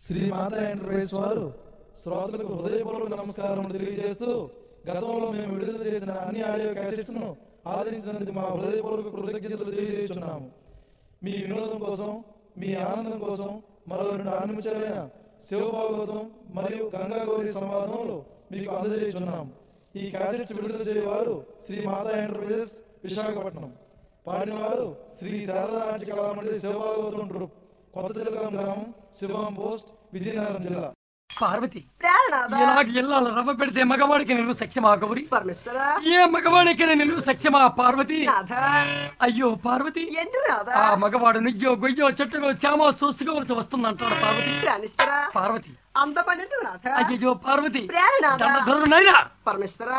శ్రీ మాత ఎంటర్ప్రైజ్ వారు శ్రోతలకు హృదయపూర్వక నమస్కారం తెలియజేస్తూ గతంలో మేము విడుదల చేసిన అన్ని ఆడియో క్యాసెట్స్ ను ఆదరించినందుకు మా హృదయపూర్వక కృతజ్ఞతలు తెలియజేస్తున్నాము మీ వినోదం కోసం మీ ఆనందం కోసం మరో రెండు ఆనిముత్యాలైన శివభాగవతం మరియు గంగా గౌరి సంవాదంలో మీకు అందజేస్తున్నాం ఈ క్యాసెట్స్ విడుదల చేయవారు శ్రీ మాతా ఎంటర్ప్రైజెస్ విశాఖపట్నం పాడినవారు శ్రీ శారదా నాట్య కళామండలి శివభాగవతం గ్రూప్ కొత్త జిల్లాం గ్రామం శివం పోస్ట్ విజయనగరం జిల్లా పార్వతి ప్రాణనాథ ఇలాగ ఇళ్ళ రవ్వ పెడితే మగవాడికి నిలువు సత్యమా గౌరి పరమేశ్వర ఏ మగవాడికి నిలువు సత్యమా పార్వతి నాథ అయ్యో పార్వతి ఎందుకు నాథ ఆ మగవాడు నిజ్జో గొయ్యో చెట్టుకో చామో చూసుకోవలసి వస్తుందంటాడు పార్వతి ప్రాణేశ్వర పార్వతి అంత పండితుడు నాథ అయ్యో పార్వతి ప్రాణనాథ దండధరుడునైనా పరమేశ్వర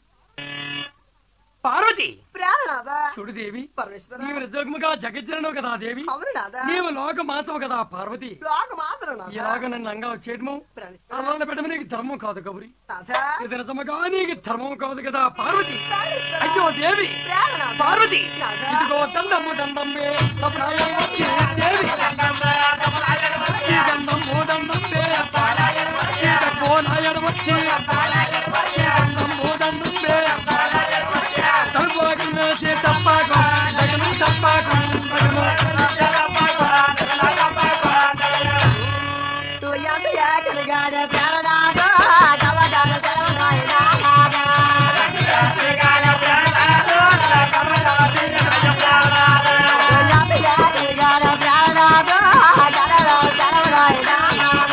పార్వతి ప్రాణనాథ చూడు దేవి పరమేశ్వర నీవు నిజోగముగా జగజ్జనవు కదా దేవి అవును నాథ నీవు లోక మాతవు కదా పార్వతి లోక మాత్రం నాథ ఇలాగ నన్ను అంగా చేయడము ప్రాణేశ్వర అలా పెట్టడం నీకు ధర్మం కాదు గౌరి నాథ ఇది నిజముగా నీకు ధర్మం కాదు కదా పార్వతి ప్రాణేశ్వర అయ్యో దేవి ప్రాణనాథ పార్వతి నాథ ఇదిగో దండము దండమ్మే తపరాయం వచ్చి దేవి ఈ దండము దండమ్మే ఇక పోనాయన వచ్చి ఈ దండము దండమ్మే తలుపాకు వేసే తప్పాకు జగను తప్పాకు జగను తుయ్యాకు యాకలిగాడ ప్రాణనాథ కవడాల శరవణాయ నాథ తుయ్యాకు యాకలిగాడ ప్రాణనాథ కవడాల శరవణాయ నాథ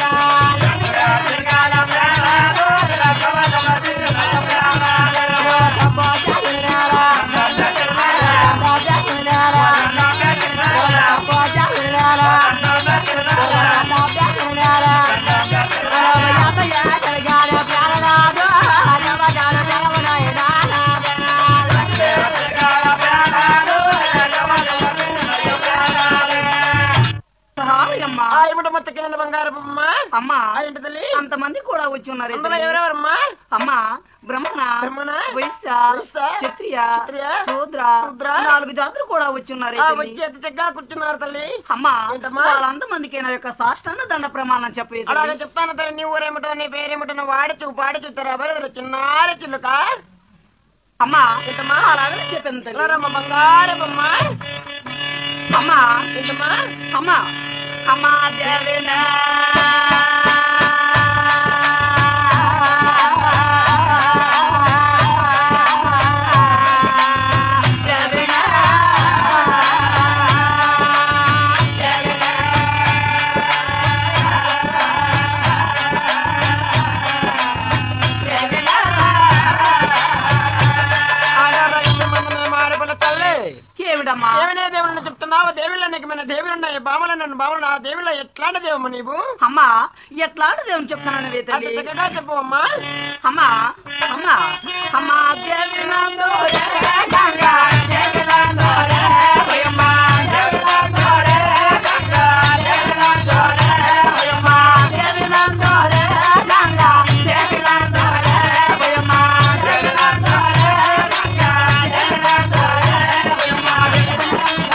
ఆ ఇమిట మొత్తం కింద బంగారం అమ్మా అమ్మా ఆ ఇంటి తల్లి అంతమంది కూడా వచ్చి ఉన్నారు అందులో ఎవరెవరమ్మా అమ్మా బ్రహ్మణ బ్రహ్మణ, వైశ్య వైశ్య, క్షత్రియ క్షత్రియ, శూద్ర శూద్ర, నాలుగు జాతులు కూడా వచ్చి ఉన్నారు ఆ వచ్చి ఎంత చక్కగా కూర్చున్నారు తల్లి అమ్మా ఏంటమ్మా? వాళ్ళంతమందికి నా యొక్క సాష్టాంగ దండ ప్రమాణం చెప్పేది అలాగే చెప్తాను తల్లి నీ ఊరేమిటో నీ పేరేమిటో వాడిచు పాడిచు తెరబరి చిన్నారి చిల్లుక అమ్మా ఏంటమ్మా అలాగనే చెప్పింది తల్లి ఎవరమ్మ బంగారమ్మా అమ్మా ఏంటమ్మా అమ్మా అమ్మా దేవేనా ఆడారా ఇంతమంది మేము ఆడపిల్ల తల్లి ఏమిటమ్మా దేవినే దేవుని చెప్తున్నావు దేవుళ్ళ నీకు మన దేవుడు ఉన్నాయి బామల నన్ను బామలు ఆ దేవుళ్ళ ఎట్లాంటి దేవమ్మ నీవు అమ్మా ఎట్లాంటి దేవుని చెప్తున్నాను అంత తల్లి చక్కగా చెప్పు అమ్మా అమ్మా అమ్మా అమ్మా దేవినందోరే గంగా దేవినందోరే ఓయమ్మా దేవినందోరే గంగా దేవినందోరే ఓయమ్మా దేవినందోరే గంగా దేవినందోరే ఓయమ్మా దేవినందోరే గంగా దేవినందోరే ఓయమ్మా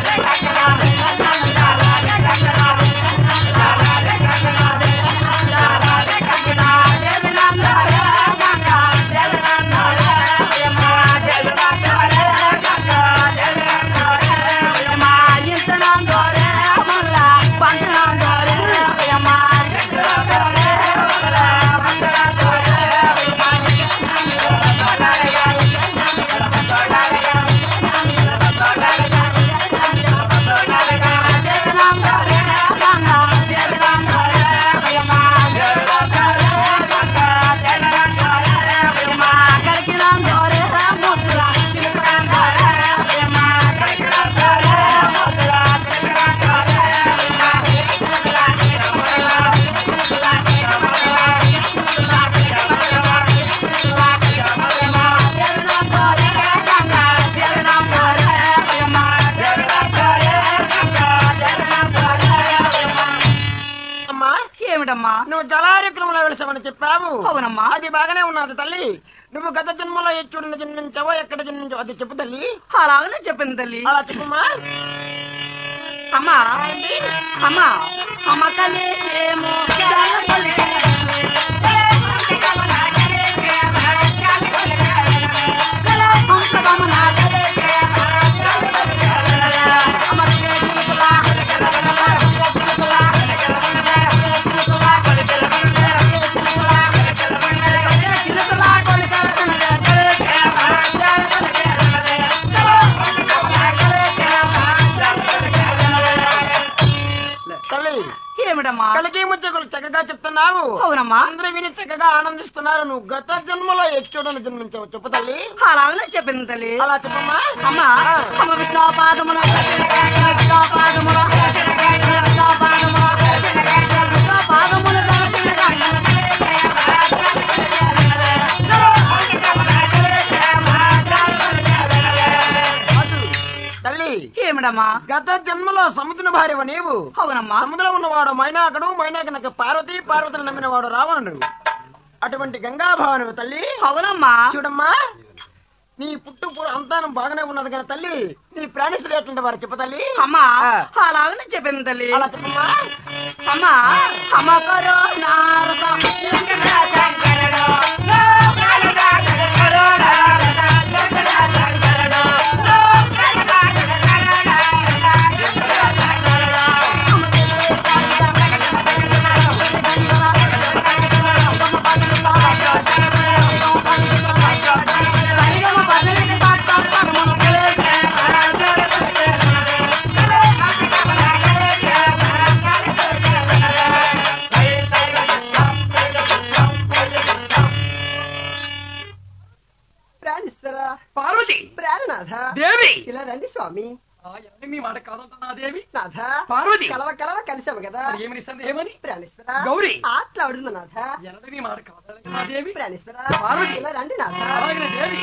అమ్మా ఏమిటమ్మా నువ్వు జలారిక్రమంలో వెలిసామని చెప్పావు అవునమ్మా అది బాగానే ఉన్నది తల్లి నువ్వు గత జన్మలో ఎచ్చుడిని జన్మించావో ఎక్కడ జన్మించావో అది చెప్పు తల్లి అలాగనే చెప్పింది తల్లి అలా చెప్పమ్మా అమ్మా అమ్మా అమ్మ కలిసేమో అవునమ్మా కలికి ముచ్చకులు చక్కగా చెప్తున్నావు అవునమ్మా అందరూ విని చక్కగా ఆనందిస్తున్నారు నువ్వు గత జన్మలో యక్షుడని జన్మించావు చెప్పు తల్లి అలాగనే చెప్పింది తల్లి అలా చెప్పమ్మా అమ్మా అమ్మ విష్ణు పాదమున విష్ణు పాదమున విష్ణు పాదమున విష్ణు పాదమున తల్లి ఏమిడమ్మా గత జన్మలో సముద్ర భార్యవ నీవు అవునమ్మా సముద్రం ఉన్నవాడు మైనాకుడు మైనాకనక పార్వతి పార్వతిని నమ్మినవాడు రావణుడు అటువంటి గంగాభావనవి తల్లి అవునమ్మా చూడమ్మా నీ పుట్టు పు- అంతానం బాగానే ఉన్నది కానీ తల్లి నీ ప్రాణిస్తులు ఎట్లుంటే వారు చెప్ప తల్లి అమ్మా ఆ. అలాగనే చెప్పింది తల్లి అలా చెప్పమ్మా అమ్మా అమ్మ కరో నారద శంకరుడు ప్రాణిస్తారా పార్వతి ప్రాణనాథ దేవి ఇలా రండి స్వామి ఆ, ఎవరి మీ మాట కాదంటున్నా దేవి నాథ పార్వతి. కలవ కలవ కలిసాము కదా మరి ఏమని సందేహమని ప్రాణేశ్వర గౌరీ. ఆటలు ఆడుతుంది నాథ ఎనది మీ మాట కాదా దేవి ప్రాణేశ్వర పార్వతి. ఇలా రండి నాథ అలాగే దేవి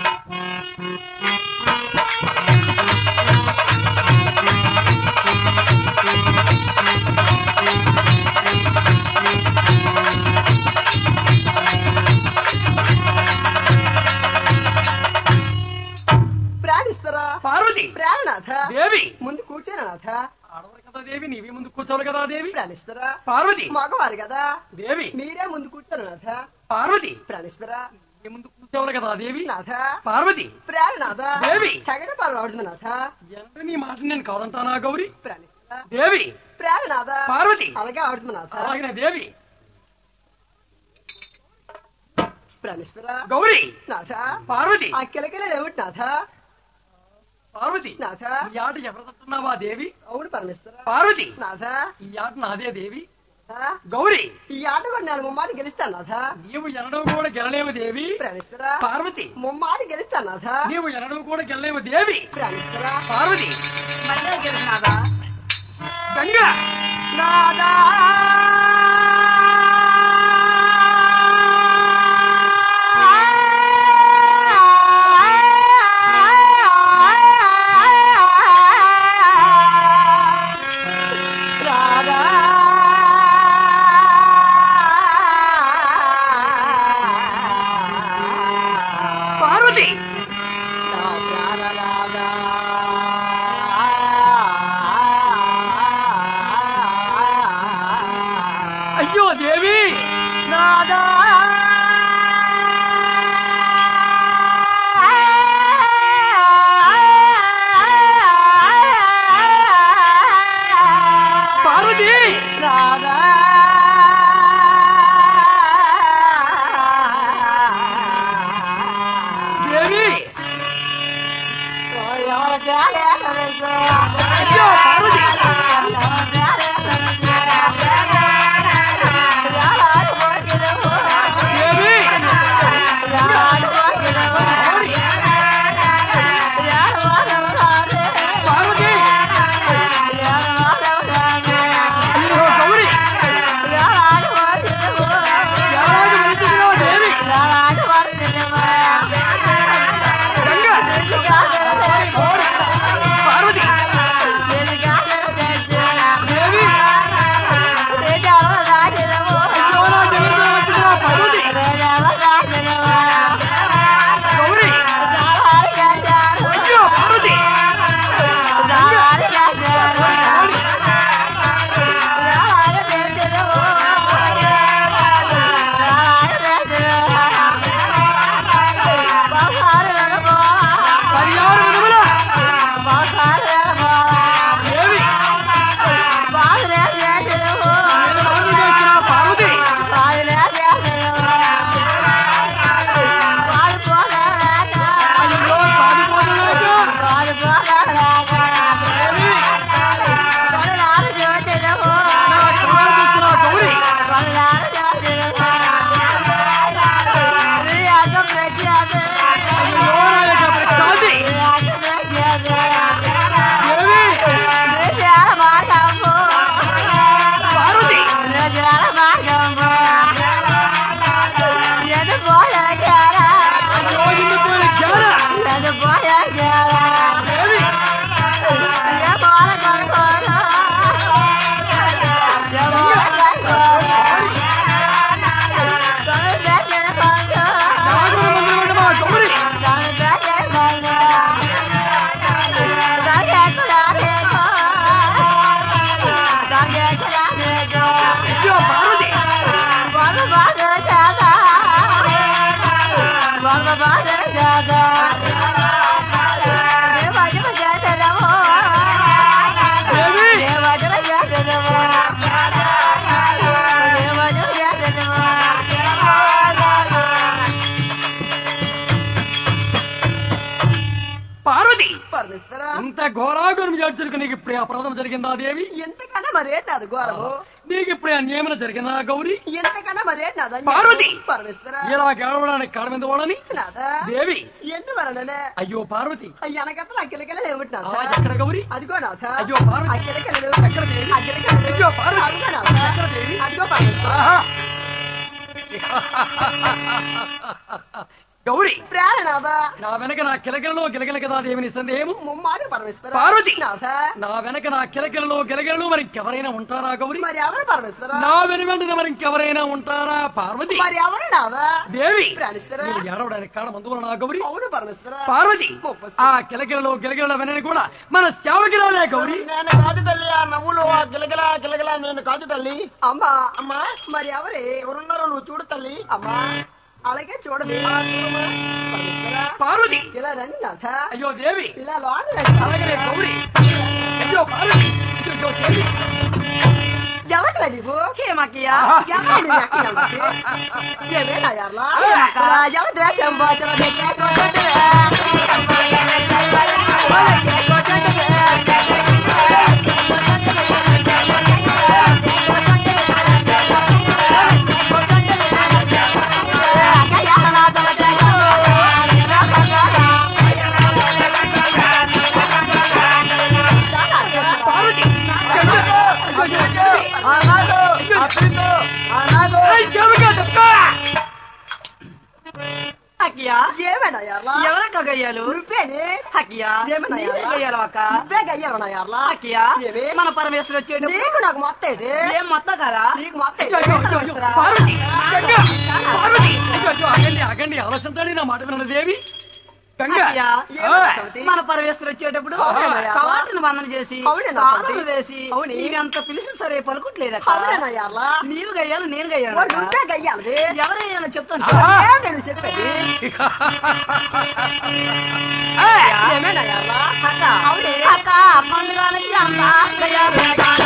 ప్రాణేశ్వర పార్వతి ప్రాణనాథ దేవి ముందు కూర్చోను నాథ ఆడవారు కదా దేవి నీవి ముందు కూర్చోవాలి కదా దేవి ప్రాణేశ్వర పార్వతి మగవారు కదా దేవి మీరే ముందు కూర్చోను నాథ పార్వతి ప్రాణేశ్వర నీ ముందు కూర్చోవాలి కదా దేవి నాథ పార్వతి ప్రాణనాథ దేవి. చగడ పాలు ఆడుతుంది నాథ ఎంత నీ మాట నేను కాదంటానా గౌరి ప్రాణేశ్వర దేవి ప్రాణనాథ పార్వతి అలాగే ఆడుతుంది నాథ అలాగే దేవి ప్రాణేశ్వర గౌరి నాథ పార్వతి ఆ కిలకిలలు ఏమిటి నాథ పార్వతి నాథ ఈ ఆట ఎవరు తట్టున్నావా దేవి అవును పరమేశ్వర పార్వతి నాథ ఈ ఆట నాదే దేవి నాథ, గౌరి ఈ ఆట కూడా నేను ముమ్మాటి గెలుస్తాను నాథ నీవు ఎనడం కూడా గెలలేవు దేవి ప్రాణేశ్వర పార్వతి ముమ్మాటి గెలుస్తాను నాథ నీవు ఎనడం కూడా గెలలేవు దేవి ప్రాణేశ్వర పార్వతి మళ్ళీ తెలిసినాదా గంగా నాదా రాధా పార్వతి నా ప్రాణ రాధా అయ్యో దేవి నాదా పార్వతి రాధా దేవి ఎవరికి అయ్యో పార్వతి దేవి గౌరి పార్వతి అయ్యో గౌరి అయ్యో పార్వతి వాళ్ళ బాధ జాగా వాళ్ళ బాధ జాగా దేవాజన జాతరమో దేవి దేవాజన జాతరమో దేవాజన జాతరమో పార్వతి పరమేశ్వరా ఇంత ఘోరాగురం చేర్చుకు నీకు ఇప్పుడే అపరాధం జరిగిందా దేవి ఎంతకన్నా మరేంటి అది ఘోరము నీకు ఇప్పుడే అన్యాయమైన జరిగిందా గౌరీ ఎంతకన్నా మరేంటి అది పార్వతి! పరమేశ్వరా ఇలా గెలవడానికి కారణం వాడని నాదా దేవి ఎందువలననే అయ్యో పార్వతి వెనకత్తలు అక్కిలకెళ్ళలు ఏమిటి ఆ, నాథ ఎక్కడ గౌరీ అదిగో నాథ అయ్యో పార్వతి అక్కిలకెళ్ళలు ఎక్కడ దేవి అక్కిలకెళ్ళలు అయ్యో పార్వతి అదిగో నాథ ఎక్కడ దేవి అదిగో పరమేశ్వరా ఆహా. గౌరీ ప్రాణనాథ నా వెనక నా కిలకిలలో గిలగిల కదా దేవిని సందేహము ముమ్మాడు పరమేశ్వర పార్వతి! నాథ నా వెనక నా కిలకిలలో గిలగిలలో మరి ఇంకెవరైనా ఉంటారా గౌరీ మరి ఎవరు పరమేశ్వర నా వెనువెంటనే మరి ఇంకెవరైనా ఉంటారా పార్వతి మరి ఎవరు నాథ దేవి ప్రాణేశ్వర నీవు ఏడవడానికి కారణం అందువల్ల నా గౌరీ అవును పరమేశ్వర పార్వతి ముప్పై ఆ కిలకిలలో గిలగిల వెనని కూడా మన సేవకి రాలే గౌరీ నేను కాదు తల్లి ఆ నవ్వులు ఆ గిలగిల గిలగిల నేను కాదు తల్లి అమ్మా అమ్మా మరి ఎవరే ఎవరున్నారో నువ్వు చూడు తల్లి అమ్మా అలాగే చూడదు పరమేశ్వర పార్వతి ఇలా రండి నాథ అయ్యో దేవి ఇలా లోన రండి. అలాగే గౌరీ అయ్యో పార్వతి అయ్యో దేవి ఎవరు నీవు ఏమక్కయ్యా ఆహా. ఎవరు నీ అక్క ఎవరికి? ఏమేనా ఎర్లా? ఏమక్క? ఇలా ఎవరు ద్రాక్షం బాచల దగ్గర కొట్టండివే. వాళ్ళకి కొట్టండివే. పార్వతి అయ్యో దేవి. ఆనాడు అతనితో ఆనాడు ఏయ్, సేవకా తప్ప అక్కయ్యా ఏమేనా ఎర్లా? ఎవరక్క గయ్యాలు నువ్వేనే అక్కయ్యా ఏమన్నా నీవే ఎర్లా? గయ్యాలు అక్క నువ్వే గయ్యాలనా ఎర్లా? అక్కయ్యా ఏమి? మన పరమేశ్వరు వచ్చేటప్పుడు నీకు నాకు మొత్తం ఇది ఏం మొత్తం కదా నీకు మొత్తం అయ్యో, ఇది. అయ్యో, అయ్యో, అయ్యో, పార్వతి గంగ పార్వతి అయ్యో అయ్యో ఆగండి ఆగండి ఆలస్యంతాడి నా మాట వినండి దేవి గంగ అక్కయ్యా ఆ, మన పరమేశ్వరు వచ్చేటప్పుడు అవునయ్యా. కవాటిని బంధన చేసి అవునన్నా, తాళాలు స్వామి. వేసి అవుని. నీవెంత పిలిచిన సరే పలుకుట్లేదు అవునేనా ఎర్లా? నీవు గయ్యాలు నేను గయ్యాను వాడు నువ్వే గయ్యాలి ఎవరైనా చెప్తాను ఆహా. ఏం నేను చెప్పేది ఏమేనా ఎర్లా? అక్క అవునే. అక్క పండుగలకి అంత గయ్యాలు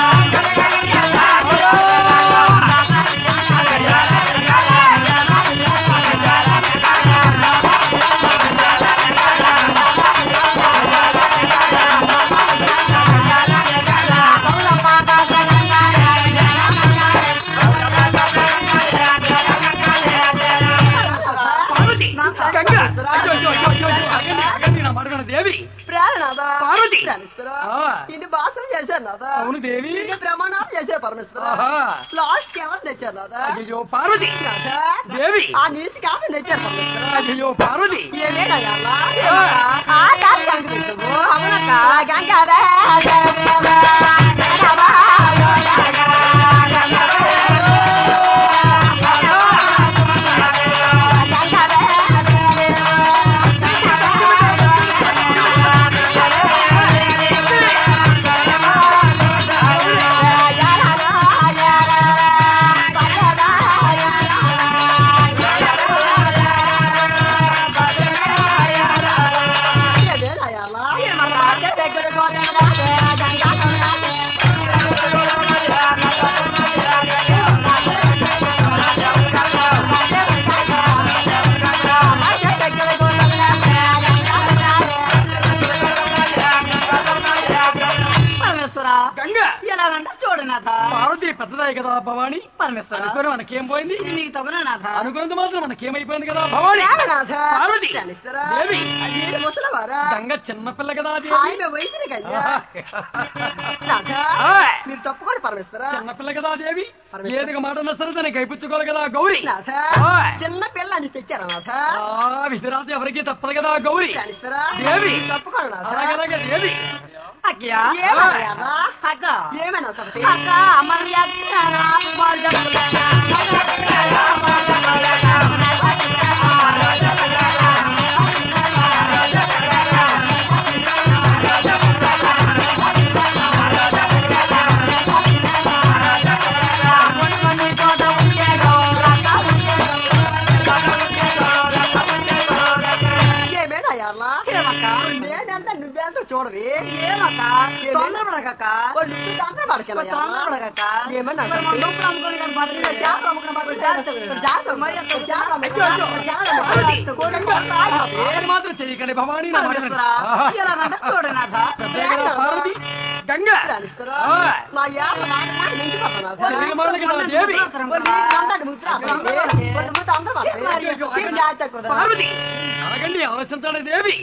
పార్వతి గంగ అయ్యో అయ్యో అయ్యో అయ్యో అయ్యో, ఆగండి ఆగండి నా మాట వినండి దేవి ప్రాణనాథ పార్వతి. ప్రాణేశ్వర ఆ. ఇన్ని భాషలు చేశారు నాథ అవును దేవి ఇన్ని ప్రమాణాలు చేశారు పరమేశ్వర ఆహా. లాస్ట్ ఎవరు తెచ్చారు నాథ అయ్యో పార్వతి నాథ దేవి ఆ నీసి కాదు తెచ్చారు పరమేశ్వర అయ్యో పార్వతి ఏమేనా ఎర్లా? ఆ. ఆకాశానికి పెట్టు అవునక్క గంగాధర పరమేశ్వర గంగ ఎలా వెంట చూడు నాథ పార్వతి పెద్దదాయి కదా భవాని పరమేశ్వర అనుకుని మనకేం పోయింది ఇది మీకు తగున నాథ అనుకున్నంత మాత్రం మనకేమైపోయింది కదా భవాని పార్వతి దేవి ముసలవారా గంగ చిన్నపిల్ల కదా దేవి ఆయన వయసుని కన్యా రాధా ఆయ్. మీరు తప్పుకోండి పరమేశ్వర చిన్నపిల్ల కదా దేవి పరమేశ్వర. ఏదిగా మాట అన్నా సరే దాన్ని కైపుచ్చుకోవాలి కదా గౌరీ నాథ ఆయ్. చిన్న పిల్ల అని తెచ్చారా నాథ ఆ విధిరాజు ఎవరికి తప్పదు కదా గౌరీ ప్రాణేశ్వర దేవి. మీరు తప్పుకోండి నాథ అలాగలాగే దేవి అక్కయ్యా ఏమన్నా అక్క ఏమైనా సభతి అక్క అమ్మని అక్కయ్యానా వాళ్ళు చెప్తున్నా ఆ పడకక్క వాళ్ళు తొందర పడకనయ్యా తొందర పడకక్క ఏమన్నా మరి మన దుంపలు అమ్ముకొని కానీ బతకలేదు. చేపలు అమ్ముకుని బతకలేదు. జాగ్రత్త మరి అక్కడ అయ్యో, అయ్యో. పార్వతి, అది మాత్రం చేయకండి భవానీ నా మాట వినండి. ఆహా. ఎలాగంటే చూడనాథ ప్రత్యేకమైన పార్వతి గంగ ఆ. నా యాభ మాట మాట మించిపోతున్నా తెలియని వాళ్ళకి నా దేవి పార్వతి అడగండి ఆలోచించాలి దేవి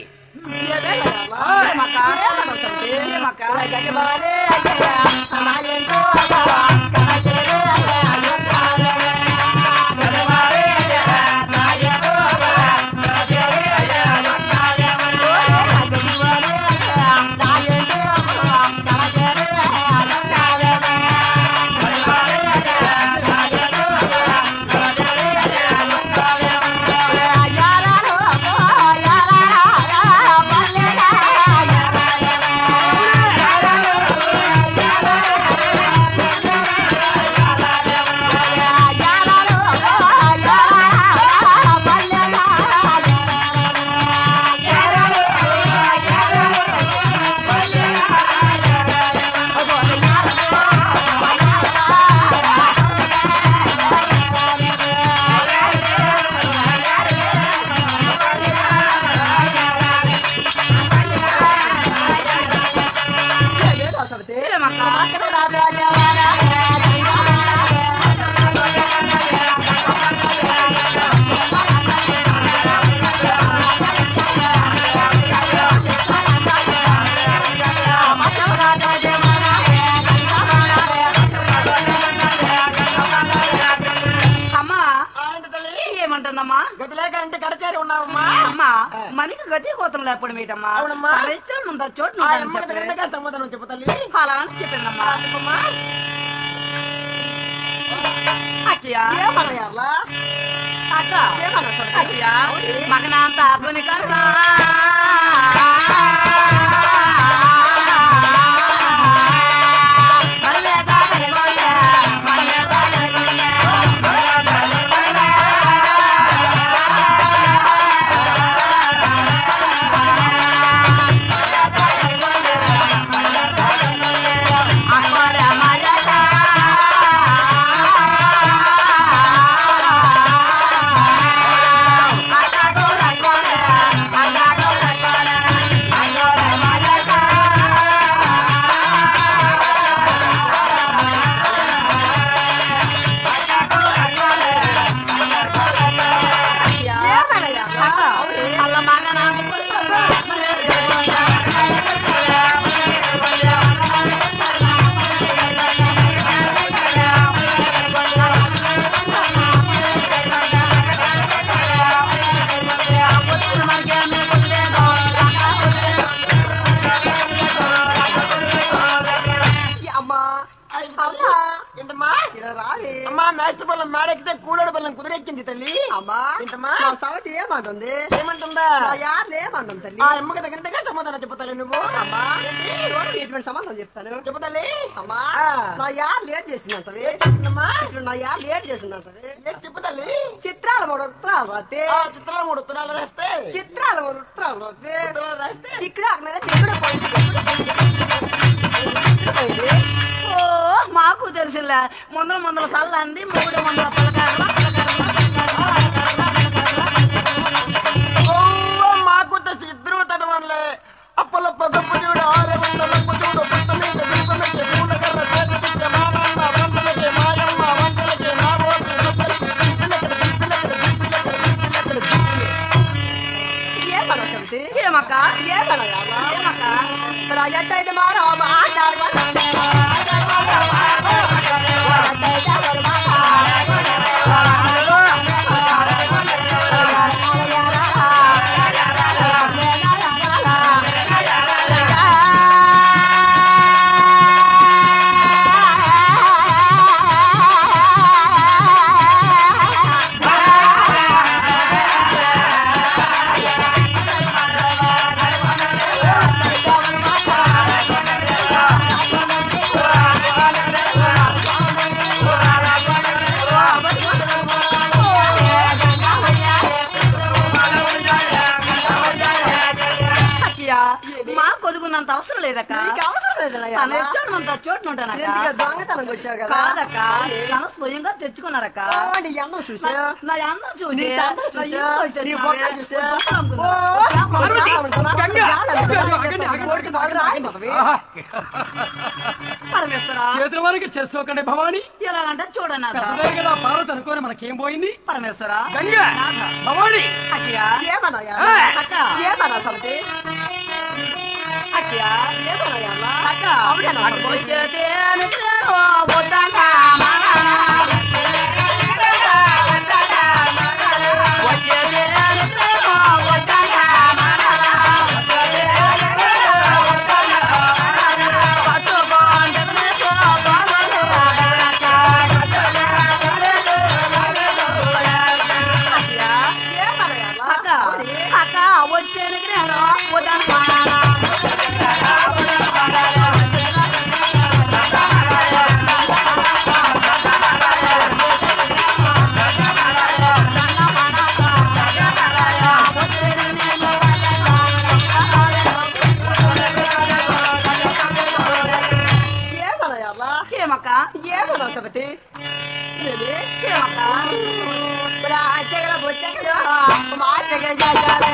అమ్మా ఏంటి తల్లి ఏమంటుందమ్మా గతి లేక ఇంటి కడచేరి ఉన్నావమ్మా అమ్మా మనకి గతి కోతం లేకపోవడం ఏంటమ్మా అవునమ్మా. ఇష్టం ఉందా చోటు ఆ ఉందా అని అమ్మకి చెప్పలే. తగినట్టుగా సమాధానం చెప్పు తల్లి అలా అని చెప్పిందమ్మా చెప్పమ్మా అక్కయ్య అక్క అక్కయ్య మగనంత ఆకుని కరుణా అల్ల మగనంత అమ్మా అమ్మా ఏంటమ్మా ఇలా రావే అమ్మా మేస్టర్ బల్లం మేడెక్కితే కూలోడు బల్లం కుదిరెక్కింది తల్లి అమ్మా ఏంటమ్మా? నా సవతి ఏమంటుంది ఏమంటుందా నా యార్లు ఏమంటుంది తల్లి ఆ అమ్మకి తగినట్టుగా సమాధానం చెప్పు తల్లి నువ్వు అమ్మా చూడండి ఇటువంటి సమాధానం చెప్తాను చెప్పు తల్లి అమ్మా ఆ. నా యార్ లేట్ చేసిందంటవి ఏం చేసిందమ్మా ఇప్పుడు నా యార్ లేట్ చేసిందంటవి ఏంటి చెప్పు తల్లి చిత్రాల మూడు ఉత్తరాలు రాస్తే ఆ చిత్రాలు మూడు ఉత్తరాలు రాస్తే చిత్రాల మూడు ఉత్తరాలు రాస్తే ఉత్తరాలు రాస్తే చిక్కుడు చిక్కుడు పోయింది ఓ మాకు తెలుసులే ముందర ముందర సల్లంది మూడు ముందర పలకారమా ఓ మాకు తెచ్చి ఇద్దరు తడవన్లే అప్పల పగప్పు చూడు ఆరు వందల చూడు పుట్ట మీద దీపమెట్టి పూల కర్ర చేతికిచ్చే మా నాన్న వంటలకి మాయమ్మ వంటలకి నా ఓటి ముద్దలకి దిప్పిలకడ దిప్పిలకడ దిప్పిలకడ దిప్పిలకడ దిప్పిలకడ ఏమన్నా చెబితే ఏమక్క ఏమన్నా యావా? ఏమక్క ఇప్పుడు ఆ ఎట్టయితే మారా ఆ అంత అవసరం లేదక్క నీకు అవసరం లేదురా తన యాలా. ఇచ్చాడు అంత చోటు ఉంటానక్క ఎందుకు దొంగతనంకి వచ్చావు కదా కాదక్క తన స్వయంగా తెచ్చుకున్నారక్క ఓ, నీ అందం చూసా నా- నా అందం చూసి నీ అందం నా చూసా ఇల్లు వచ్చి నీ తెచ్చుకున్నానే. బొక్క చూసా బొక్క అమ్ముకున్నా. ఓ, పార్వతి, చాలా అనుకున్నా. గంగ, చాలా అయ్యో, అనుకున్నా. అయ్యో, ఆగండి, ఆగండి, కోడికి బాగా రాయిపోతుంది. ఆహా. పరమేశ్వర చేతుల వరకు చేసుకోకండి భవాని ఎలాగంటే చూడనాథ పెద్దదే కదా పార్వతి అనుకోని మనకేం పోయింది పరమేశ్వర గంగ నాథ. భవాని అక్కయ్య ఏమన్నా యాలా? ఏ. అక్క ఏమన్నా సమతి? అక్కయ్య ఏమన్నా యాలా? అక్క అవునా? అక్క వచ్చేది నేను వద్దంట మానానా. వచ్చేది నేను వద్దంట మానానా. పట్టుకోండి నీకు బాలను అక్క. అక్కయ్య ఏమన్నా యాలా? అక్క అక్క వచ్చేది నేను వద్దంట మానానా. ఏమన్నా యాలా? ఏమక్క ఏమన్నా సమతి? ఏమి? ఏమక్క ఇప్పుడు ఆ చెగల బొచ్చెగలు, మా చెగల జగలే.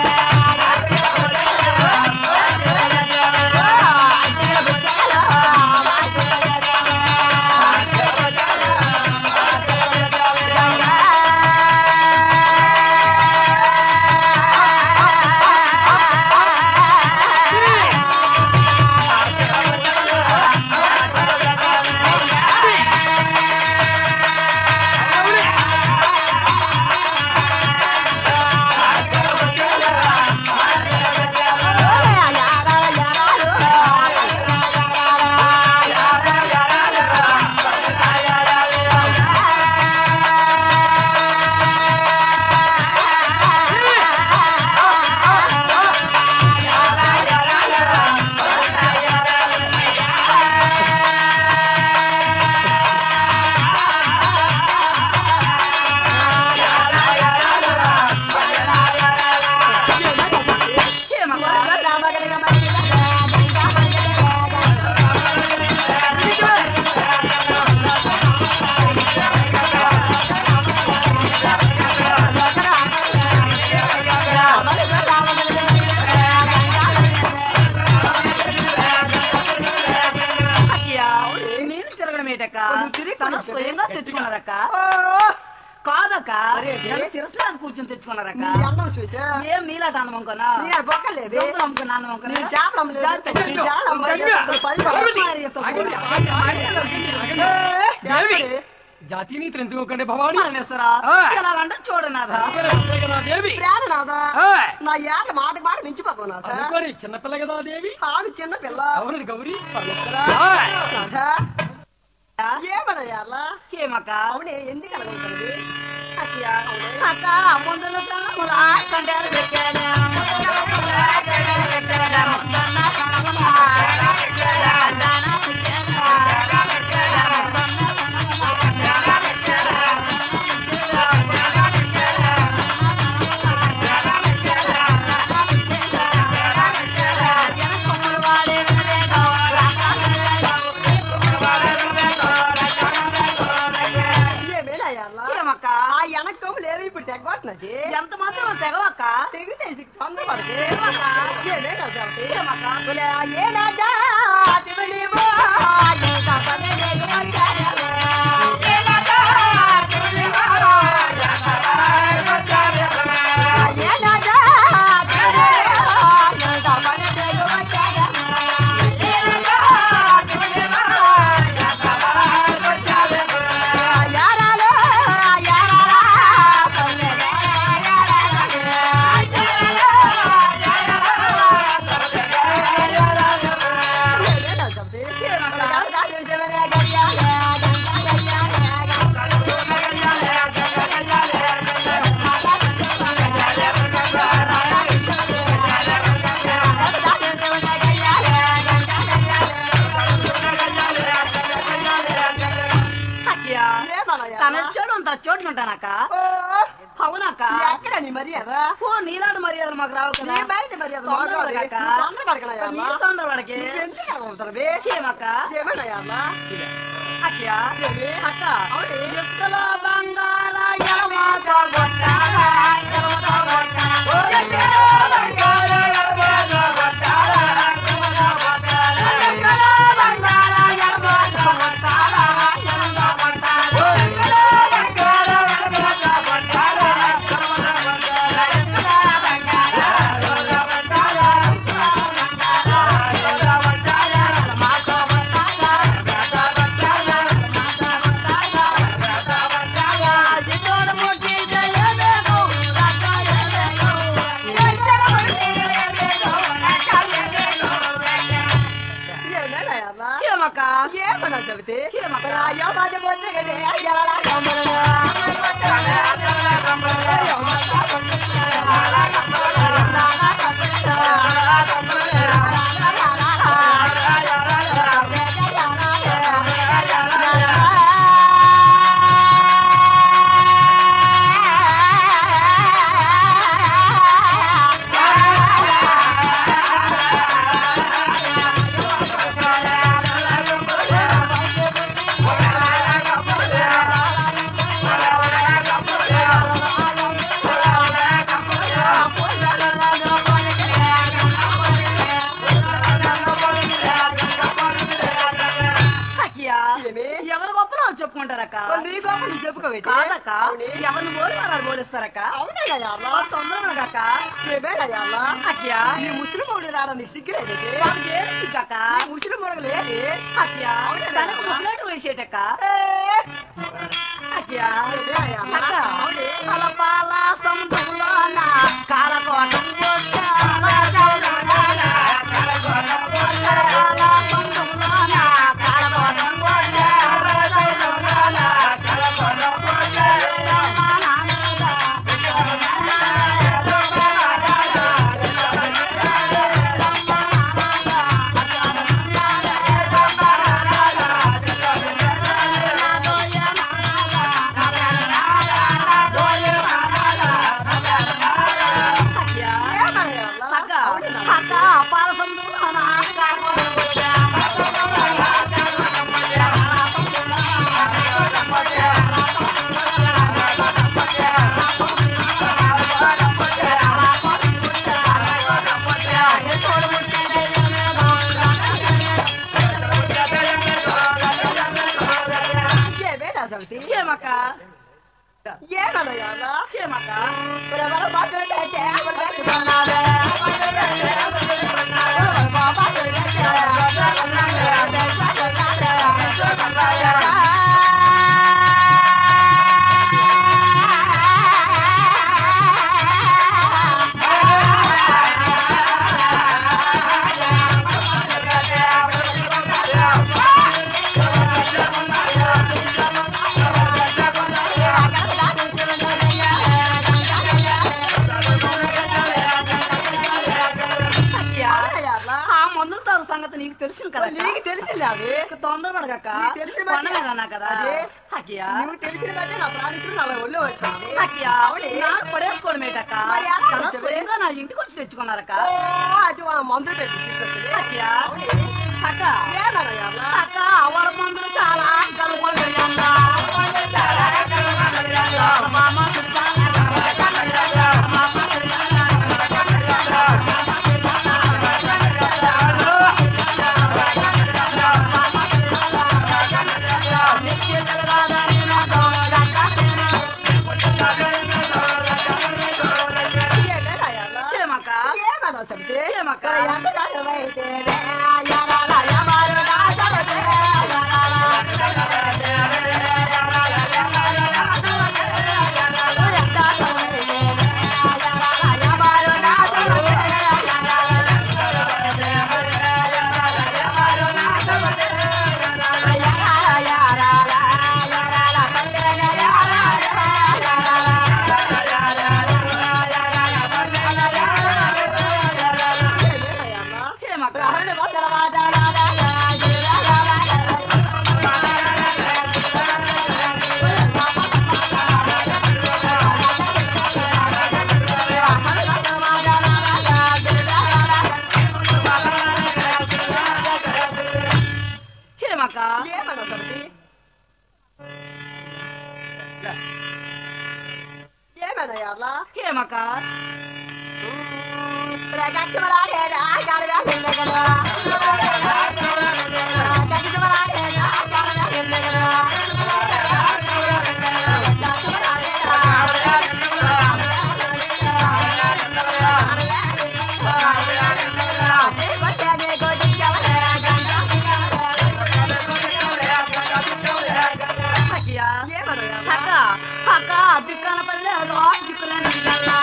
అక్కయ్య నేను తిరగడం ఏంటక్క నువ్వు తిరిగి తను కూర్చో. స్వయంగా తెచ్చుకున్నారక్క కాదక్క మరేంటి? తను శిరస్సు కూర్చొని తెచ్చుకున్నారక్క నీ అందం చూసా ఏం మీలాట అందం అనుకున్నా నీ బొక్కలేదు దొంగలు అమ్ముకున్న అందం నీ అనుకున్నా చేపలు అమ్మలేదు నీ అయ్యో, చేపలు అమ్మలేదు గంగ, పది పార్వతి, పది ఆగండి, ఆగండి, ఆగండి, ఆగండి, ఆగండి. దేవి, జాతిని తెంచుకోకండి భవాని పరమేశ్వర ఆ. ఎలాగంటే చూడనాథ అంతే కదా దేవి ప్రేరణాదా ఆ, నా ఏట మాటకి మాట మించిపోతావు నాథ అనుకోని చిన్నపిల్ల కదా దేవి ఆమె చిన్న పిల్ల అవును గౌరీ పరమేశ్వరా ఆ, నాథ ఏమడయ్యాలా ఏమక్క అవునే ఎందుకు అలాగుంటుంది అక్కయ్య అక్క ముందున్న స్థలముల కండారు పెట్టాను ముందున్న స్థలముల కండాన ఏమేనయ్యాలా ఏమక్క ఆ వెనకం లేదు ఇప్పుడు తెగొట్టినది ఎంత మాత్రం తెగవక్క తెగితే తొందరపడితే ఏమక్క ఏమేనా శాంతి ఏమక్క ఒలే ఆ ఏనాదా తివళివో ఇంకా పదే వచ్చారా ఏనాదా తివళివో ఏనాదా తివళివో ఇంకా పదే వచ్చారా ఏనాదా తివళివో యారాలో యారాలా కొల్లెలే ఏమేనా శాంతి అక్కయ్య తన చోటు అంత చోట్లు ఉంటానక్క అవునక్క ఎక్కడ ఏమిటా నీ మర్యాద ఓ నీలాంటి మర్యాదలు మాకు రావు కదా నీ బయట మర్యాద తొందర మాట్లాడు. పడకక్క. నువ్వు తొందర పడకనయ్యా అమ్మా. నీ తొందర పడకే ఎందుకు అలా ఉంటారు బే? ఏమక్క ఏమిటయ్యా అమ్మా? అక్కయ్య ఏమి? అక్క అవునే? ఇసుకలో బంగాళ ఎలమాతో కొట్టాలా, ఎలమాతో కొట్టాలా. ఓ ఇసుకలో బంగాళ ఎలమాతో కొట్టాలా, ఎలమాతో కొట్టాలా. ఇసుకలో బంగాళ ఎలమాతో కొట్టాలా, ఎలమాతో కొట్టాలా. ఓ ఇసుకలో బంగాళ ఎలమాతో కొట్టాలా, ఎలమాతో కొట్టాలా. ఇసుకలో బంగాళ ఎలమాతో కొట్టాలా, ఇసుకలో బంగాళ ఎలమాతో కొట్టాలా, ఎలమాతో కొట్టాలా, ఎలమాతో కొట్టాలా. ఏమిటయ్యా అమ్మా? ఏమక్క ఏమన్నా చెబితే ఏమక్క? అయ్యో మాది పోతే గడ్డి, అయ్యో అలా కమ్మరుగా. అక్కయ్య, ఏమి? ఎవరి గొప్పలో వాళ్ళు చెప్పుకుంటారక్క నీ గొప్ప నువ్వు చెప్పుకోవేంటి? కాదక్క అవునే? ఎవరిని పోలి వాళ్ళు బోధిస్తారక్క అవునయ్యా అమ్మా? తొందరగా ఏమేనయ్యా అమ్మా? అక్కయ్య ఈ ముస్లిం వాడు రావడం నీకు సిగ్గులేదేంటి? వాళ్ళకి ఏమి సిగ్గక్క ఈ ముస్లిం మొడగలు ఏది? అక్కయ్య తనకు ముసలాటు వేసేటక్క అక్కయ్య ఏమేనయ్యా అమ్మా? అక్క అవునే? కలపాల సముద్రంలోన కాలకోటం బొట్ట ఏమయ్యా అమ్మా? అక్క అవునా? అక్క పాల సముద్రంలోన కాలకోటం బొట్ట ఏమేనా సమితి? ఏమక్క ఏమన్నయ్యా అమ్మా? ఏమక్క మరి ఎవరో మాట్లాడేటంటే ఎవరు పెట్టుకున్నారే? ఎవరు అక్కయ్య, ఏమయ్యా అమ్మా? ఆ మందుల తారు సంగతి నీకు తెలిసింది కదా నీకు తెలిసిందా అది? తొందరపడగక్క నీకు తెలిసిన కొండ బట్టి- మీద అన్నా కదా అదే. అక్కయ్య నువ్వు తెలిసిన బట్టి నా ప్రాణికులు నా ఒళ్ళు వస్తుంది అక్కయ్య నారు పడేసుకోవడం ఏంటక్క మరి ఎలా కదా వచ్చేది? స్వయంగా నా ఇంటికి వచ్చి తెచ్చుకున్నారక్క ఓ, అది వాళ్ళ మందులు పెట్టి తీసుకొస్తుంది అక్కయ్య అక్క ఏమన్నయ్యా అమ్మా? అక్క అవర మందులు చాలా కలుపుకొని పెరిగాందా మా మందులు చాలా మా మందులు ఏమేనయ్యా అమ్మా? ఏమక్క ఏమన్నా సమితి? ఏమక్క? మరి ఎంతకాలమైతే యారాల యమారు రాజవతే, యారాల ఏమనయ్యాలా ఏమక్క ప్రగక్షమలాడేడా గాలిగా కదా ప్రగక్షమలాడేడా గాలిగా అయ్యా ఏమనయ్యాలా అక్క అక్క దిక్కన పల్లెదో దిక్కులని దిగల్లా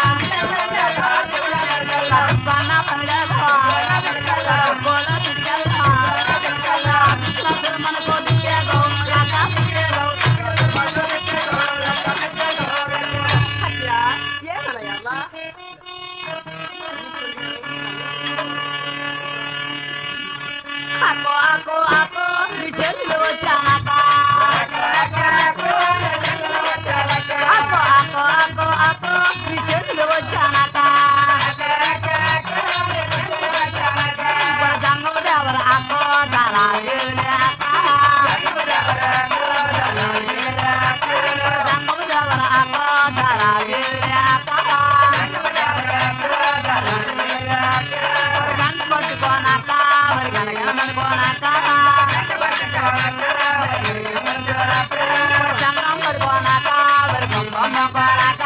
పన్న పల్లెదో గోల దిగల్లా నసరు మనకో దిగేదో అక్క దిగేదో అయ్యా ఏమనయ్యాలా అక్కో అక్కో అక్కో నీ చెల్లి వచ్చానక్క అక్కో అక్కో అక్కో అక్కో నీ చెల్లి వచ్చానక్క ఇప్పుడు జంగము దేవర అక్కో చాలా వేలే అక్క జంగము దేవర అక్కో చాలా వేలే అక్క గంట పట్టుకోనక్క మరి గనగన పడుకోనక్క సంగం పడుకోనక్క మరి కొంపమ్మ కోనక్క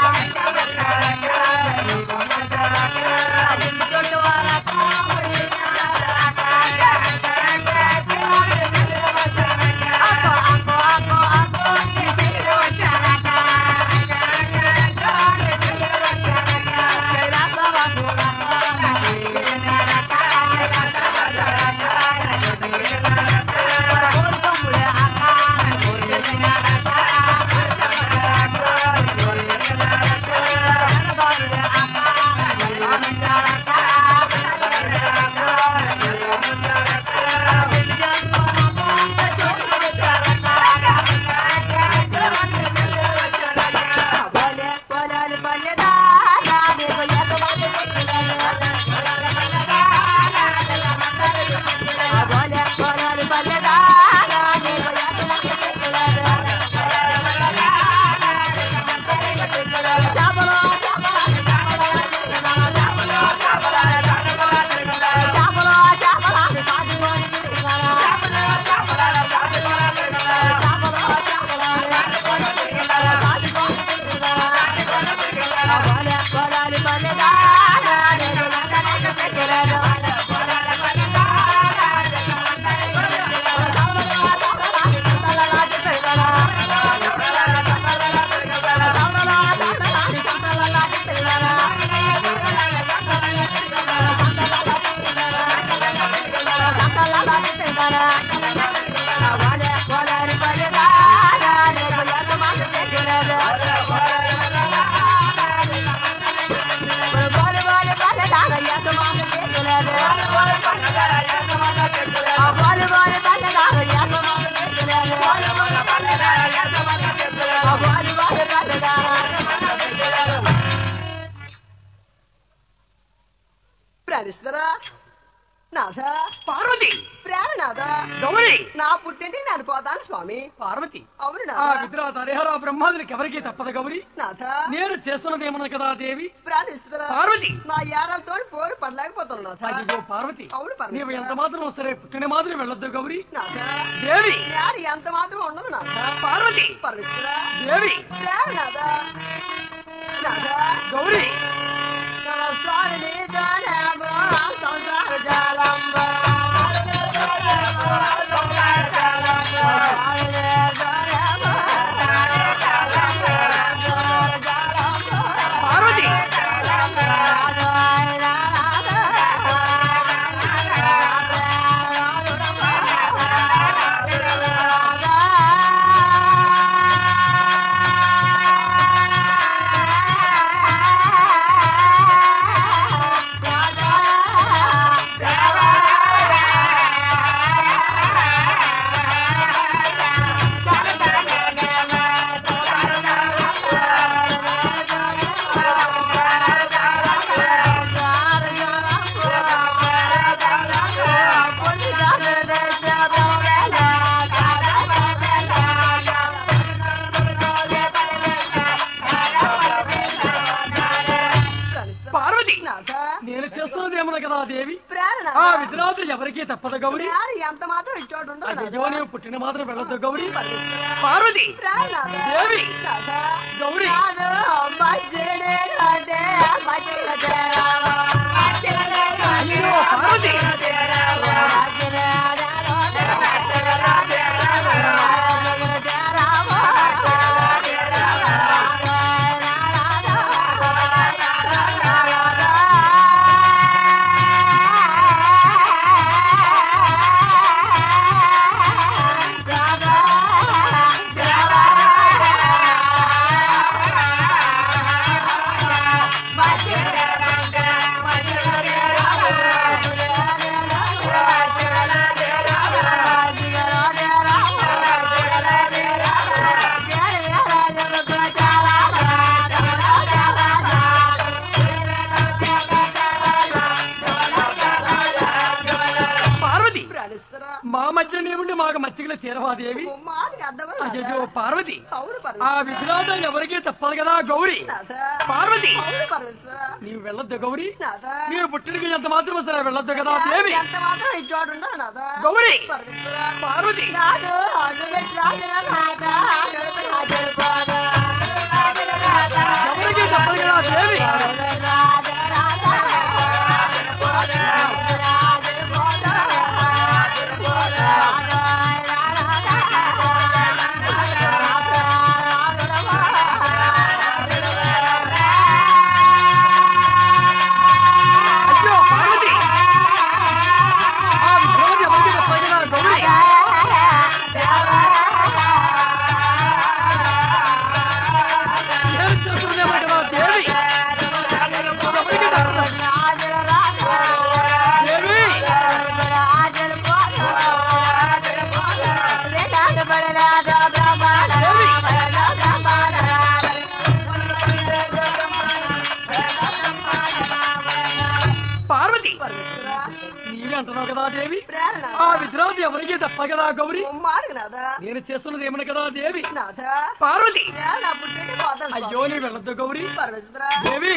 జింపు చుట్టూ వానక్క మరి అక్కో అక్కో అక్కో అక్కో నీ చెల్లి వచ్చానక్క బోలే బోలాలి బల్లెదా నీకు ఎత బోలే బోలే బోలాలి బల్లెదా నీకు ఎత చాపలో చాపలో చాపలాది కాదులోని బోలే బోలాలి బల్లెదా నీకు బోలే బోలాలి బల్లెదా నీకు ఎత మాట బోలే బోలే బల్లెదా ఎత మాట చెక్కలేదు బోలే బోలే బల్లెదా ఎత మాట చెక్కలేదు బోలే బోలే బల్లెదా ప్రాణిస్తారా నాథ పార్వతి ప్రాణనాథ గౌరి నా పుట్టింటికి నేను పోతాను స్వామి పార్వతి అవును ఆ నాథ విద్రాత హరిహర బ్రహ్మాదులకి ఎవరికీ తప్పదు గౌరి నాథ నేను చేస్తున్నదేమన్నా కదా దేవి ప్రాణిస్తారా పార్వతి నా ఏడాలతో పోరు పడలేకపోతాను నాథ అయ్యో పార్వతి అవును పరమేశ్వర. నీవు ఎంత మాత్రం సరే పుట్టిన మాదిరి వెళ్ళొద్దు గౌరి నాథ దేవి నేను ఎంత మాత్రం ఉండను నాథ పార్వతి పరమేశ్వరా దేవి ప్రాణనాథ నాథ గౌరి స్వామి సంసార జాలంబ పార్వతి ఆ చేస్తున్నదేమన కదా దేవి ప్రేరణ ఆ విధిరాత్రి ఎవరికీ తప్పదు గౌరి ప్రేరణ ఎంత మాత్రం ఇచ్చోటు ఉండదు అయ్యో నీవు పుట్టిన మాత్రం వెళ్ళొద్దు గౌరి పార్వతి ప్రేరణ దేవి గౌరి అయ్యో పార్వతి పార్వతి మా మధ్య నీవుండి మాకు మచ్చికల తీరవాదేవి అయ్యో పార్వతి ఆ విధిరాత ఎవరికీ తప్పదు కదా గౌరి పార్వతి నీవు వెళ్ళొద్దు గౌరి నీవు పుట్టినకి ఎంత మాత్రం వస్తారా వెళ్ళొద్దు కదా దేవి ఎంత మాత్రం ఇచ్చోటు ఉండదు నాదా గౌరి పరమేశ్వర పార్వతి నాదు నాదా ఎవరికీ తప్పదు కదా దేవి అయ్యో పార్వతి ఆ విధిరాత ఎవరికీ తప్పదు కదా గౌరి ఏం చేస్తుందేమో కదా దేవి ఎవరికీ తప్పదు దేవి పార్వతి నీవే అంటున్నావు కదా దేవి ఆ విధిరాత ఎవరికీ తప్ప కదా గౌరి నేను చేస్తున్నది ఏమని కదా దేవి పార్వతి అయ్యో నీ వెళ్ళొద్దు గౌరి దేవి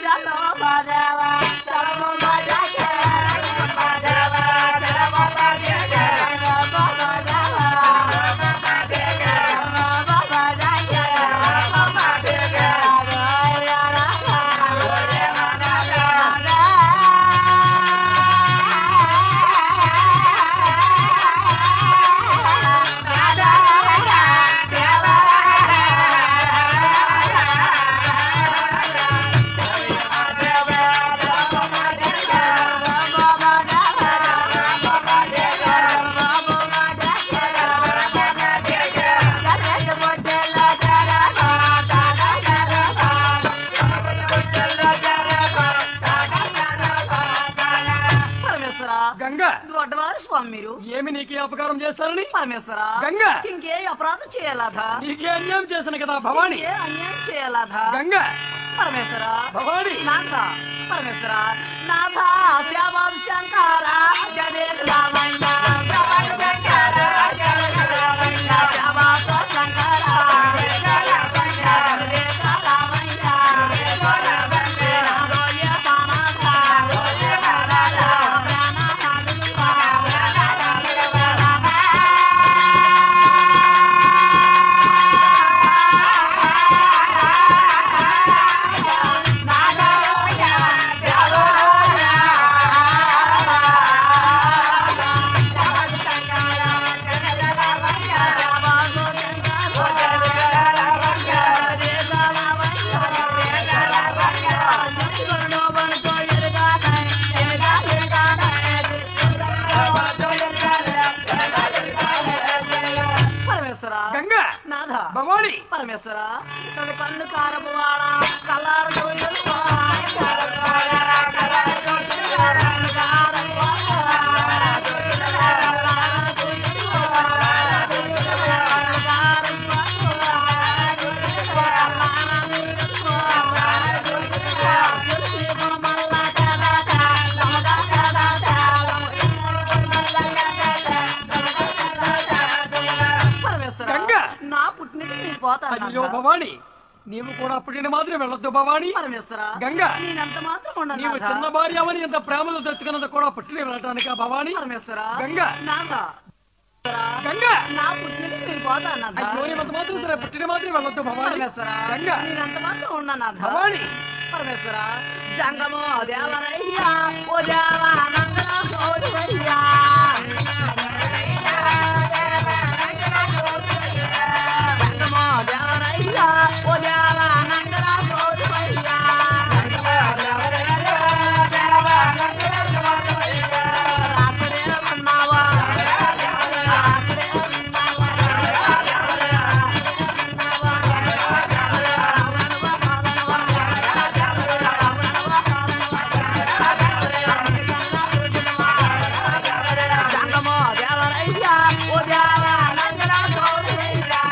పరమేశ్వర గంగ దొడ్డవారు స్వామి మీరు ఏమి నీకు ఈ అపకారం చేస్తానని పరమేశ్వర గంగ ఇంకే అపరాధం చేయాలదా నీకే అన్యాయం చేశాను కదా భవాని ఇంకే అన్యాయం చేయాలదా గంగ పరమేశ్వర భవాని నాథ పరమేశ్వర నాథ శ్యామాధ శంకర జదే రామయ్య శ్యామాధ శంకర జదే రామయ్య శ్యామాధ శంకర జదే రామయ్య నాదోయ పానాథ నాదోయ పానాథ పరమేశ్వర గంగ నాథ భవాని పరమేశ్వర తన కన్ను కారపు వాడ కల్లారు చూడలు పరమేశ్వర గంగ! నా పుట్టినట్టు నేను పోతాను అయ్యో నాథ. భవాని నీవు కూడా పుట్టిన మాత్రం వెళ్ళొద్దు భవాని పరమేశ్వర గంగా నేనంత మాత్రం ఉండను నీవు నాథ. చిన్న భార్యమని ఇంత ప్రేమలో తెచ్చుకున్నది కూడా పుట్టిన వెళ్ళటానికా భవాని పరమేశ్వర గంగా. నాథ గంగా నా పుట్టినకి నేను పోతాను నాథ. అయ్యో ఇంత మాత్రం సరే పుట్టిన మాత్రం వెళ్ళొద్దు భవాని పరమేశ్వర గంగా నేనంత మాత్రం ఉన్నా నాథ భవాని పరమేశ్వర జంగమో దేవరయ్యా ఓ దేవానందన సోదరయ్యా జంగమో దేవరయ్యా ఓ దేవానందన సోదరయ్యా రాత్రే ఉన్నావా రాత్రే జంగమో దేవరయ్యా ఓ దేవానందన సోదరయ్యా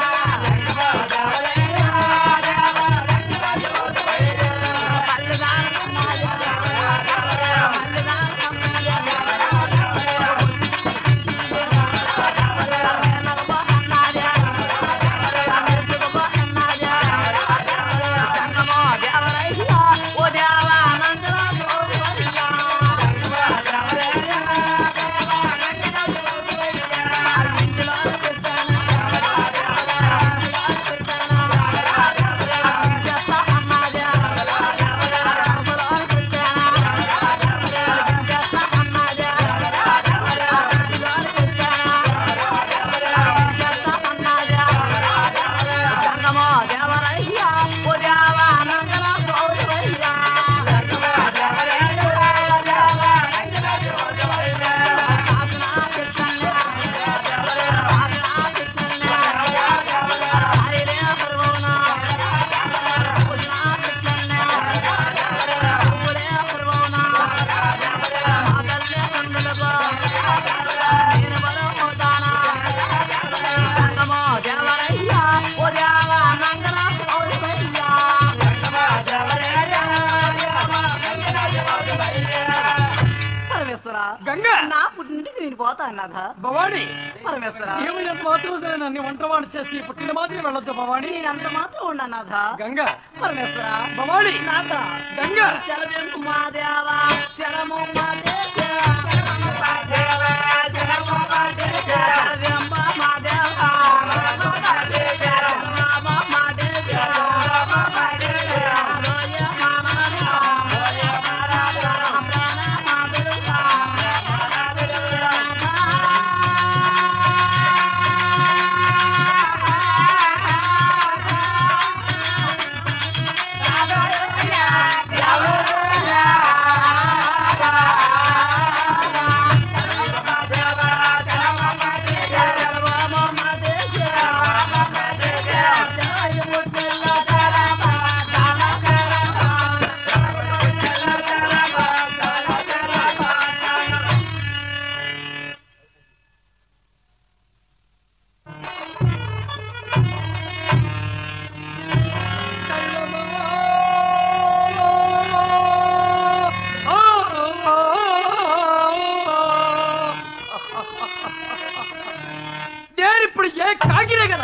జంగమో దేవరయ్యా ఓ దేవానందన సోదరయ్యా ఆసన చిత్తన్న ఆసన చిత్తన్న హరిలే పర్వన ఉష్ణ చిత్తన్న ఊరే పర్వన ఆదర్శ కందులకు నేను బలమవుతానా జంగమో దేవరయ్యా ఓ దేవానందన సోదరయ్యా పరమేశ్వర గంగా నా పుట్టింటికి నేను పోతాను నాథ భవాని పరమేశ్వర నీవు ఎంత మాత్రం సరే నన్ను వంటవాడు చేసి పుట్టిన మాత్రం వెళ్ళొద్దు భవాని నేనంత మాత్రం ఉన్నా నాథ గంగా పరమేశ్వర భవాని నాథ గంగా శలభ్యం మా దేవా శలము మా దేవా శలభ్యం మా దేవా శలమా మా దేవా లోయ మా నాథ ప్రాణ మా దేవా నేను ఇప్పుడు ఏ కాకినే కదా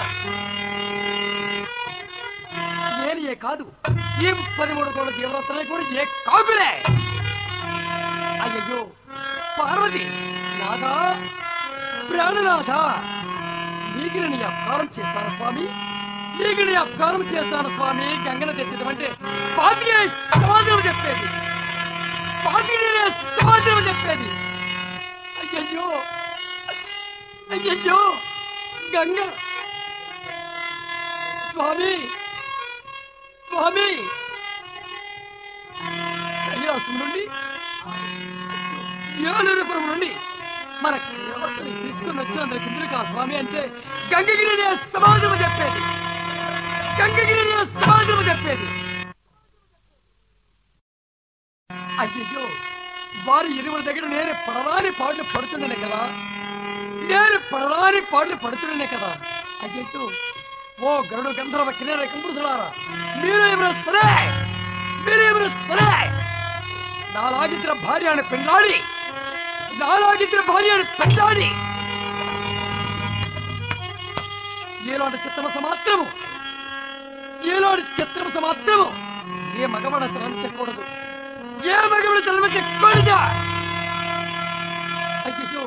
నేను ఏ కాదు ఈ పదిమూడు కోట్ల జీవరాత్రులు కూడా ఏ కాకులే అయ్యో పార్వతి నాదా ప్రాణనాథ నీకు నేను ఈ అపకారం చేశాను స్వామి నీకు నేను ఈ అపకారం చేశాను స్వామి గంగన తెచ్చదమంటే పాతికే సమాధానం చెప్పేది పాతికే సమాధానం చెప్పేది అయ్యయ్యో అయ్యయ్యో గంగ స్వామి స్వామి కైలాసం నుండి ఏలూరుపురం నుండి మన కైలాసం తీసుకుని వచ్చినందుకు కిందకి ఆ స్వామి అంటే గంగగిరి సమాజం చెప్పేది గంగగిరి సమాజం చెప్పేది అయ్యో వారి ఇరువుల దగ్గర నేను పడరాని పాటలు పడుచుండనే కదా నేను పడరాని పాటలు పడుచుండనే కదా అయ్యో ఓ గరుడు గంధర్వ కిన్నెర కంపుడులారా మీరు ఎవరు సరే మీరు ఎవరు సరే నాలాగిద్ర భార్య అని పెళ్ళాడి నాలాగిద్ర భార్య అని పెళ్ళాడి ఇలాంటి చిత్తమస మాత్రము ఈనాడు చిత్రం మాత్రము ఏ మగవాడ శ్రమించకూడదు ఏ మగవాడు శ్రమించకూడదా అయ్యో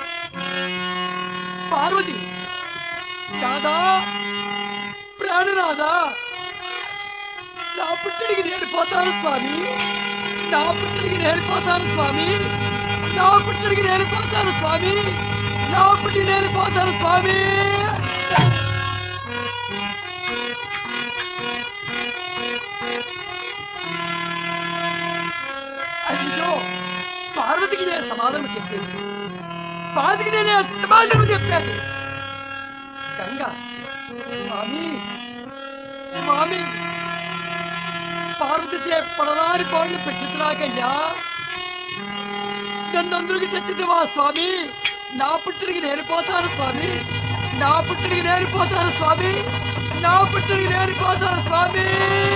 పార్వతి దాదా ప్రాణనాదా నా పుట్టిడికి నేను పోతాను స్వామి నా పుట్టిడికి నేను పోతాను స్వామి నా పుట్టిడికి నేను పోతాను స్వామి నా పుట్టి నేను పోతాను స్వామి అయ్యో పార్వతికి నేను సమాధానం చెప్పేది పార్వతికి నేను సమాధానం చెప్పేది గంగా స్వామి స్వామి పార్వతి చే పడరాని కోళ్ళు పెట్టుతున్నాకయ్యా నన్నందరికి తెచ్చింది మా స్వామి నా పుట్టిడికి నేను పోతాను స్వామి నా పుట్టిడికి నేను పోతాను స్వామి నా పుట్టిడికి నేను పోతాను స్వామి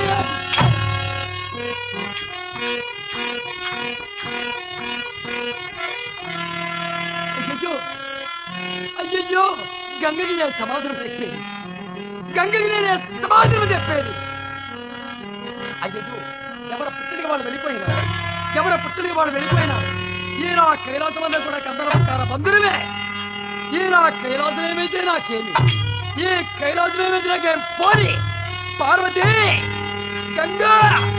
అయ్యో అయ్యయ్యో గంగకి నేను సమాధానం చెప్పేది గంగకి నేను సమాధానం చెప్పేది అయ్యో ఎవరి పుట్టినకి వాళ్ళు వెళ్ళిపోయినా ఎవరి పుట్టినకి వాళ్ళు వెళ్ళిపోయినా ఈ నా కైలాసమంతా కూడా కందరపకార బంధువులే ఈ నా కైలాసం ఏమైతే నాకేమి ఈ కైలాసం ఏమైతే నాకేం పోని పార్వతి గంగా